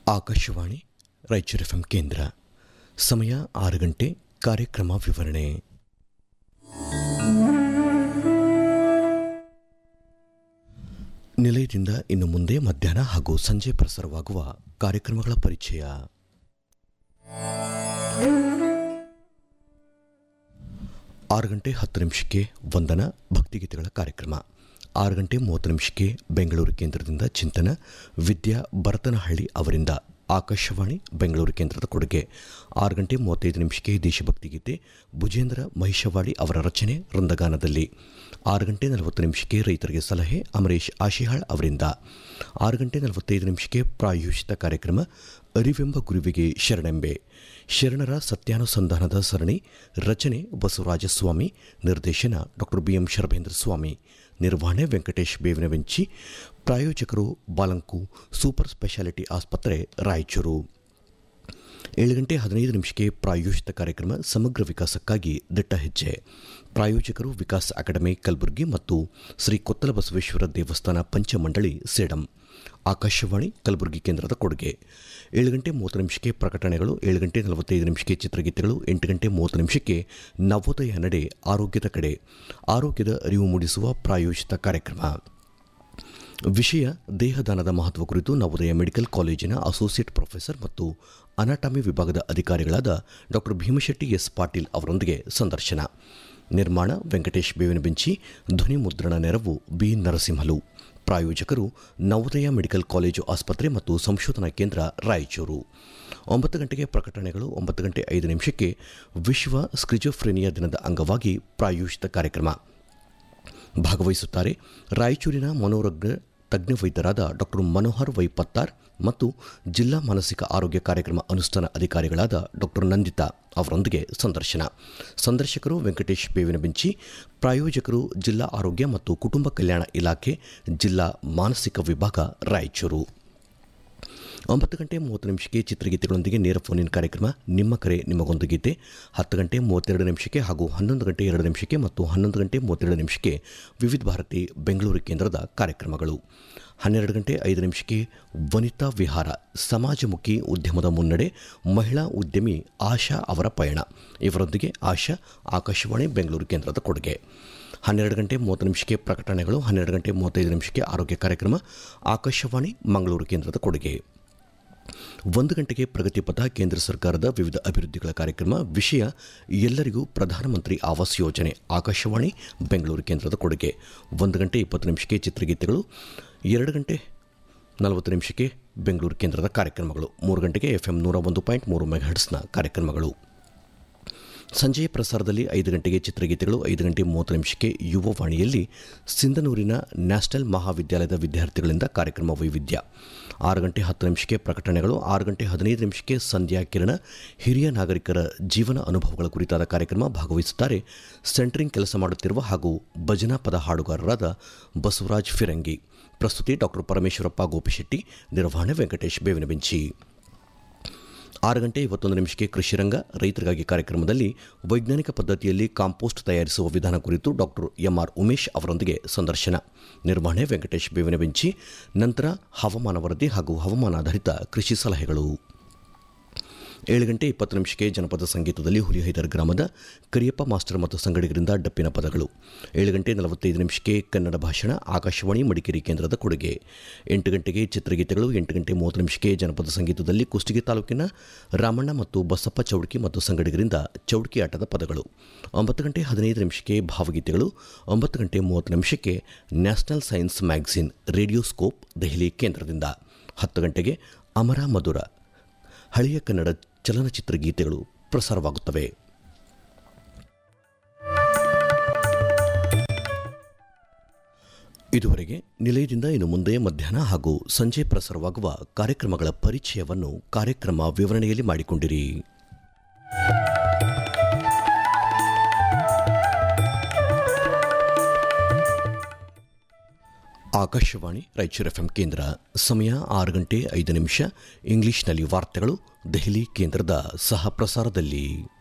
Akashvani Raichur F ಕೇಂದ್ರ ಸಮಯ ಆರು ಗಂಟೆ ಕಾರ್ಯಕ್ರಮ ವಿವರಣೆ ನಿಲಯದಿಂದ ಇನ್ನು ಮುಂದೆ ಮಧ್ಯಾಹ್ನ ಹಾಗೂ ಸಂಜೆ ಪ್ರಸಾರವಾಗುವ ಕಾರ್ಯಕ್ರಮಗಳ ಪರಿಚಯ ಆರು ಗಂಟೆ ಹತ್ತು ನಿಮಿಷಕ್ಕೆ ವಂದನ ಭಕ್ತಿಗೀತೆಗಳ ಕಾರ್ಯಕ್ರಮ ಆರು ಗಂಟೆ ಮೂವತ್ತು ನಿಮಿಷಕ್ಕೆ ಬೆಂಗಳೂರು ಕೇಂದ್ರದಿಂದ ಚಿಂತನ ವಿದ್ಯಾ ಭರತನಹಳ್ಳಿ ಅವರಿಂದ ಆಕಾಶವಾಣಿ ಬೆಂಗಳೂರು ಕೇಂದ್ರದ ಕೊಡುಗೆ ಆರು ಗಂಟೆ ಮೂವತ್ತೈದು ನಿಮಿಷಕ್ಕೆ ದೇಶಭಕ್ತಿ ಗೀತೆ ಭುಜೇಂದ್ರ ಮಹಿಷವಾಡಿ ಅವರ ರಚನೆ ವೃಂದಗಾನದಲ್ಲಿ ಆರು ಗಂಟೆ ನಲವತ್ತು ನಿಮಿಷಕ್ಕೆ ರೈತರಿಗೆ ಸಲಹೆ ಅಮರೇಶ್ ಆಶಿಹಾಳ್ ಅವರಿಂದ ಆರು ಗಂಟೆ ನಲವತ್ತೈದು ನಿಮಿಷಕ್ಕೆ ಪ್ರಾಯೋಜಿತ ಕಾರ್ಯಕ್ರಮ ಅರಿವೆಂಬ ಗುರುವಿಗೆ ಶರಣೆಂಬೆ ಶರಣರ ಸತ್ಯಾನುಸಂಧಾನದ ಸರಣಿ ರಚನೆ ಬಸವರಾಜಸ್ವಾಮಿ ನಿರ್ದೇಶನ doctor B M Sharabhendra Swami ನಿರ್ವಹಣೆ ವೆಂಕಟೇಶ್ ಬೇವಿನ ವೆಂಚಿ ಪ್ರಾಯೋಜಕರು ಬಾಲಂಕು ಸೂಪರ್ ಸ್ಪೆಷಾಲಿಟಿ ಆಸ್ಪತ್ರೆ ರಾಯಚೂರು ಏಳು ಗಂಟೆ ಹದಿನೈದು ನಿಮಿಷಕ್ಕೆ ಪ್ರಾಯೋಜಿತ ಕಾರ್ಯಕ್ರಮ ಸಮಗ್ರ ವಿಕಾಸಕ್ಕಾಗಿ ದಿಟ್ಟ ಹೆಜ್ಜೆ ಪ್ರಾಯೋಜಕರು ವಿಕಾಸ್ ಅಕಾಡೆಮಿ ಕಲಬುರಗಿ ಮತ್ತು ಶ್ರೀ ಕೊತ್ತಲ ಬಸವೇಶ್ವರ ದೇವಸ್ಥಾನ ಪಂಚಮಂಡಳಿ ಸೇಡಂ ಆಕಾಶವಾಣಿ ಕಲಬುರಗಿ ಕೇಂದ್ರದ ಕೊಡುಗೆ ಏಳು ಗಂಟೆ ಮೂವತ್ತು ನಿಮಿಷಕ್ಕೆ ಪ್ರಕಟಣೆಗಳು ಏಳು ಗಂಟೆ ನಲವತ್ತೈದು ನಿಮಿಷಕ್ಕೆ ಚಿತ್ರಗೀತೆಗಳು ಎಂಟು ಗಂಟೆ ಮೂವತ್ತು ನಿಮಿಷಕ್ಕೆ ನವೋದಯ ನಡೆ ಆರೋಗ್ಯದ ಕಡೆ ಆರೋಗ್ಯದ ಅರಿವು ಮೂಡಿಸುವ ಪ್ರಾಯೋಜಿತ ಕಾರ್ಯಕ್ರಮ ವಿಷಯ ದೇಹದಾನದ ಮಹತ್ವ ಕುರಿತು ನವೋದಯ ಮೆಡಿಕಲ್ ಕಾಲೇಜಿನ ಅಸೋಸಿಯೇಟ್ ಪ್ರೊಫೆಸರ್ ಮತ್ತು ಅನಾಟಮಿ ವಿಭಾಗದ ಅಧಿಕಾರಿಗಳಾದ ಡಾಕ್ಟರ್ ಭೀಮಶೆಟ್ಟಿ ಎಸ್ ಪಾಟೀಲ್ ಅವರೊಂದಿಗೆ ಸಂದರ್ಶನ ನಿರ್ಮಾಣ ವೆಂಕಟೇಶ್ ಬೇವಿನ ಬೆಂಚಿ ಧ್ವನಿ ಮುದ್ರಣ ನೆರವು ಬಿ ನರಸಿಂಹಲು ಪ್ರಾಯೋಜಕರು ನವೋದಯ ಮೆಡಿಕಲ್ ಕಾಲೇಜು ಆಸ್ಪತ್ರೆ ಮತ್ತು ಸಂಶೋಧನಾ ಕೇಂದ್ರ ರಾಯಚೂರು ಒಂಬತ್ತು ಗಂಟೆಗೆ ಪ್ರಕಟಣೆಗಳು ಒಂಬತ್ತು ಗಂಟೆ ಐದು ನಿಮಿಷಕ್ಕೆ ವಿಶ್ವ ಸ್ಕ್ರಿಜೋಫ್ರೆನಿಯಾ ದಿನದ ಅಂಗವಾಗಿ ಪ್ರಾಯೋಜಿತ ಕಾರ್ಯಕ್ರಮ ಭಾಗವಹಿಸುತ್ತಾರೆ ರಾಯಚೂರಿನ ಮನೋರೋಗ ತಜ್ಞ ವೈದ್ಯರಾದ ಡಾಕ್ಟರ್ ಮನೋಹರ್ ವೈ ಪತ್ತಾರ್ ಮತ್ತು ಜಿಲ್ಲಾ ಮಾನಸಿಕ ಆರೋಗ್ಯ ಕಾರ್ಯಕ್ರಮ ಅನುಷ್ಠಾನ ಅಧಿಕಾರಿಗಳಾದ ಡಾಕ್ಟರ್ ನಂದಿತಾ ಅವರೊಂದಿಗೆ ಸಂದರ್ಶನ ಸಂದರ್ಶಕರು ವೆಂಕಟೇಶ್ ಬೇವಿನ ಬೆಂಚಿ ಪ್ರಾಯೋಜಕರು ಜಿಲ್ಲಾ ಆರೋಗ್ಯ ಮತ್ತು ಕುಟುಂಬ ಕಲ್ಯಾಣ ಇಲಾಖೆ ಜಿಲ್ಲಾ ಮಾನಸಿಕ ವಿಭಾಗ ರಾಯಚೂರು ಒಂಬತ್ತು ಗಂಟೆ ಮೂವತ್ತು ನಿಮಿಷಕ್ಕೆ ಚಿತ್ರಗೀತೆಗಳೊಂದಿಗೆ ನೇರ ಫೋನಿನ್ ಕಾರ್ಯಕ್ರಮ ನಿಮ್ಮ ಕರೆ ನಿಮಗೊಂದು ಗೀತೆ ಹತ್ತು ಗಂಟೆ ಮೂವತ್ತೆರಡು ನಿಮಿಷಕ್ಕೆ ಹಾಗೂ ಹನ್ನೊಂದು ಗಂಟೆ ಎರಡು ನಿಮಿಷಕ್ಕೆ ಮತ್ತು ಹನ್ನೊಂದು ಗಂಟೆ ಮೂವತ್ತೆರಡು ನಿಮಿಷಕ್ಕೆ ವಿವಿಧ ಭಾರತಿ ಬೆಂಗಳೂರು ಕೇಂದ್ರದ ಕಾರ್ಯಕ್ರಮಗಳು ಹನ್ನೆರಡು ಗಂಟೆ ಐದು ನಿಮಿಷಕ್ಕೆ ವನಿತಾ ವಿಹಾರ ಸಮಾಜಮುಖಿ ಉದ್ಯಮದ ಮುನ್ನಡೆ ಮಹಿಳಾ ಉದ್ಯಮಿ ಆಶಾ ಅವರ ಪಯಣ ಇವರೊಂದಿಗೆ ಆಶಾ ಆಕಾಶವಾಣಿ ಬೆಂಗಳೂರು ಕೇಂದ್ರದ ಕೊಡುಗೆ ಹನ್ನೆರಡು ಗಂಟೆ ಮೂವತ್ತು ನಿಮಿಷಕ್ಕೆ ಪ್ರಕಟಣೆಗಳು ಹನ್ನೆರಡು ಗಂಟೆ ಮೂವತ್ತೈದು ನಿಮಿಷಕ್ಕೆ ಆರೋಗ್ಯ ಕಾರ್ಯಕ್ರಮ ಆಕಾಶವಾಣಿ ಮಂಗಳೂರು ಕೇಂದ್ರದ ಕೊಡುಗೆ ಒಂದು ಗಂಟೆಗೆ ಪ್ರಗತಿಪಥ ಕೇಂದ್ರ ಸರ್ಕಾರದ ವಿವಿಧ ಅಭಿವೃದ್ಧಿಗಳ ಕಾರ್ಯಕ್ರಮ ವಿಷಯ ಎಲ್ಲರಿಗೂ ಪ್ರಧಾನಮಂತ್ರಿ ಆವಾಸ್ ಯೋಜನೆ ಆಕಾಶವಾಣಿ ಬೆಂಗಳೂರು ಕೇಂದ್ರದ ಕೊಡುಗೆ ಒಂದು ಗಂಟೆ ಇಪ್ಪತ್ತು ನಿಮಿಷಕ್ಕೆ ಚಿತ್ರಗೀತೆಗಳು ಎರಡು ಗಂಟೆ ನಲವತ್ತು ನಿಮಿಷಕ್ಕೆ ಬೆಂಗಳೂರು ಕೇಂದ್ರದ ಕಾರ್ಯಕ್ರಮಗಳು ಮೂರು ಗಂಟೆಗೆ ಎಫ್ ಎಂ ನೂರ ಒಂದು ಪಾಯಿಂಟ್ ಮೂರು ಮೆಗಾಹರ್ಟ್ಸ್ನ ಕಾರ್ಯಕ್ರಮಗಳು ಸಂಜೆಯ ಪ್ರಸಾರದಲ್ಲಿ ಐದು ಗಂಟೆಗೆ ಚಿತ್ರಗೀತೆಗಳು ಐದು ಗಂಟೆ ಮೂವತ್ತು ನಿಮಿಷಕ್ಕೆ ಯುವವಾಣಿಯಲ್ಲಿ ಸಿಂಧನೂರಿನ ನ್ಯಾಷನಲ್ ಮಹಾವಿದ್ಯಾಲಯದ ವಿದ್ಯಾರ್ಥಿಗಳಿಂದ ಕಾರ್ಯಕ್ರಮ ವೈವಿಧ್ಯ ಆರು ಗಂಟೆ ಹತ್ತು ನಿಮಿಷಕ್ಕೆ ಪ್ರಕಟಣೆಗಳು ಆರು ಗಂಟೆ ಹದಿನೈದು ನಿಮಿಷಕ್ಕೆ ಸಂಧ್ಯಾ ಕಿರಣ ಹಿರಿಯ ನಾಗರಿಕರ ಜೀವನ ಅನುಭವಗಳ ಕುರಿತಾದ ಕಾರ್ಯಕ್ರಮ ಭಾಗವಹಿಸುತ್ತಾರೆ ಸೆಂಟರಿಂಗ್ ಕೆಲಸ ಮಾಡುತ್ತಿರುವ ಹಾಗೂ ಭಜನಾ ಪದ ಹಾಡುಗಾರರಾದ ಬಸವರಾಜ್ ಫಿರಂಗಿ ಪ್ರಸ್ತುತಿ ಡಾಕ್ಟರ್ ಪರಮೇಶ್ವರಪ್ಪ ಗೋಪಿಶೆಟ್ಟಿ ನಿರ್ವಹಣೆ ವೆಂಕಟೇಶ್ ಬೇವಿನ ಬೆಂಚಿ ಆರು ಗಂಟೆ ಇವತ್ತೊಂದು ನಿಮಿಷಕ್ಕೆ ಕೃಷಿರಂಗ ರೈತರಿಗಾಗಿ ಕಾರ್ಯಕ್ರಮದಲ್ಲಿ ವೈಜ್ಞಾನಿಕ ಪದ್ಧತಿಯಲ್ಲಿ ಕಾಂಪೋಸ್ಟ್ ತಯಾರಿಸುವ ವಿಧಾನ ಕುರಿತು ಡಾಕ್ಟರ್ ಎಂಆರ್ ಉಮೇಶ್ ಅವರೊಂದಿಗೆ ಸಂದರ್ಶನ ನಿರ್ವಹಣೆ ವೆಂಕಟೇಶ್ ಬೇವಿನ ಬೆಂಚಿ ನಂತರ ಹವಾಮಾನ ವರದಿ ಹಾಗೂ ಹವಾಮಾನಾಧಾರಿತ ಕೃಷಿ ಸಲಹೆಗಳು ಏಳು ಗಂಟೆ ಇಪ್ಪತ್ತು ನಿಮಿಷಕ್ಕೆ ಜನಪದ ಸಂಗೀತದಲ್ಲಿ ಹುಲಿಹೈದರ್ ಗ್ರಾಮದ ಕರಿಯಪ್ಪ ಮಾಸ್ಟರ್ ಮತ್ತು ಸಂಗಡಿಗರಿಂದ ಡಪ್ಪಿನ ಪದಗಳು ಏಳು ಗಂಟೆ ನಲವತ್ತೈದು ನಿಮಿಷಕ್ಕೆ ಕನ್ನಡ ಭಾಷಣ ಆಕಾಶವಾಣಿ ಮಡಿಕೇರಿ ಕೇಂದ್ರದ ಕೊಡುಗೆ ಎಂಟು ಗಂಟೆಗೆ ಚಿತ್ರಗೀತೆಗಳು ಎಂಟು ಗಂಟೆ ಮೂವತ್ತು ನಿಮಿಷಕ್ಕೆ ಜನಪದ ಸಂಗೀತದಲ್ಲಿ ಕುಷ್ಟಗಿ ತಾಲೂಕಿನ ರಾಮಣ್ಣ ಮತ್ತು ಬಸಪ್ಪ ಚೌಡ್ಕಿ ಮತ್ತು ಸಂಗಡಿಗರಿಂದ ಚೌಡ್ಕಿ ಆಟದ ಪದಗಳು ಒಂಬತ್ತು ಗಂಟೆ ಹದಿನೈದು ನಿಮಿಷಕ್ಕೆ ಭಾವಗೀತೆಗಳು ಒಂಬತ್ತು ಗಂಟೆ ಮೂವತ್ತು ನಿಮಿಷಕ್ಕೆ national science magazine radio scope Delhi ಕೇಂದ್ರದಿಂದ ಹತ್ತು ಗಂಟೆಗೆ ಅಮರ ಮಧುರ ಹಳೆಯ ಕನ್ನಡ ಚಲನಚಿತ್ರ ಗೀತೆಗಳು ಪ್ರಸಾರವಾಗುತ್ತವೆ ಇದುವರೆಗೆ ನಿಲಯದಿಂದ ಇನ್ನು ಮುಂದೆ ಮಧ್ಯಾಹ್ನ ಹಾಗೂ ಸಂಜೆ ಪ್ರಸಾರವಾಗುವ ಕಾರ್ಯಕ್ರಮಗಳ ಪರಿಚಯವನ್ನು ಕಾರ್ಯಕ್ರಮ ವಿವರಣೆಯಲ್ಲಿ ಮಾಡಿಕೊಂಡಿರಿ ಆಕಾಶವಾಣಿ ರಾಯಚೂರು ಎಫ್ ಕೇಂದ್ರ ಸಮಯ ಆರು ಗಂಟೆ ಐದು ನಿಮಿಷ ಇಂಗ್ಲಿಷ್ನಲ್ಲಿ ವಾರ್ತೆಗಳು ದೆಹಲಿ ಕೇಂದ್ರದ ಸಹ ಪ್ರಸಾರದಲ್ಲಿ